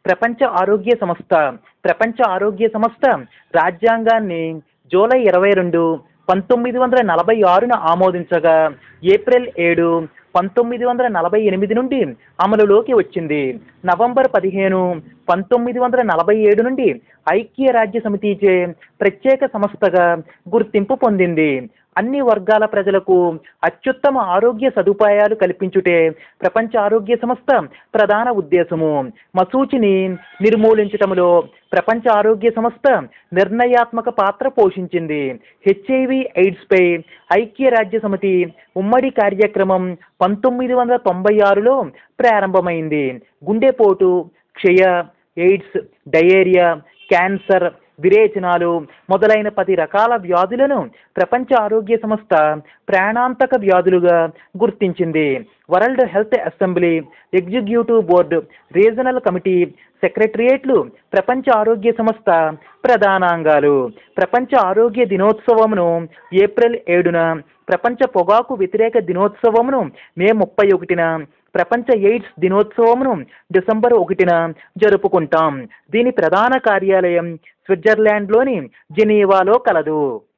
ప్రపంచ ఆరోగ్య సంస్థ ప్రపంచ ఆరోగ్య సంస్థ రాజ్యాంగాన్ని జూలై ఇరవై రెండు పంతొమ్మిది వందల నలభై ఆరున ఆమోదించగా ఏప్రిల్ ఏడు పంతొమ్మిది వందల నలభై ఎనిమిది నుండి అమలులోకి వచ్చింది నవంబర్ పదిహేను పంతొమ్మిది వందల నలభై ఏడు నుండి ఐక్య రాజ్య సమితిచే ప్రత్యేక సంస్థగా గుర్తింపు పొందింది అన్ని వర్గాల ప్రజలకు అత్యుత్తమ ఆరోగ్య సదుపాయాలు కల్పించుటే ప్రపంచ ఆరోగ్య సంస్థ ప్రధాన ఉద్దేశము మసూచిని నిర్మూలించటంలో ప్రపంచ ఆరోగ్య సంస్థ నిర్ణయాత్మక పాత్ర పోషించింది హెచ్ఐవి ఎయిడ్స్పై ఐక్య రాజ్య సమితి ఉమ్మడి కార్యక్రమం పంతొమ్మిది వందల తొంభై ఆరులో ప్రారంభమైంది గుండెపోటు క్షయ ఎయిడ్స్ డయేరియా క్యాన్సర్ విరేచనాలు మొదలైన పది రకాల వ్యాధులను ప్రపంచ ఆరోగ్య సంస్థ ప్రాణాంతక వ్యాధులుగా గుర్తించింది world health assembly executive board regional committee సెక్రటరియేట్లు ప్రపంచ ఆరోగ్య సంస్థ ప్రధానాంగాలు ప్రపంచ ఆరోగ్య దినోత్సవమును ఏప్రిల్ ఏడున ప్రపంచ పొగాకు వ్యతిరేక దినోత్సవమును మే ముప్పై ఒకటిన ప్రపంచ ఎయిడ్స్ దినోత్సవమును డిసెంబర్ ఒకటిన జరుపుకుంటాం దీని ప్రధాన కార్యాలయం స్విట్జర్లాండ్లోని జెనీవాలో కలదు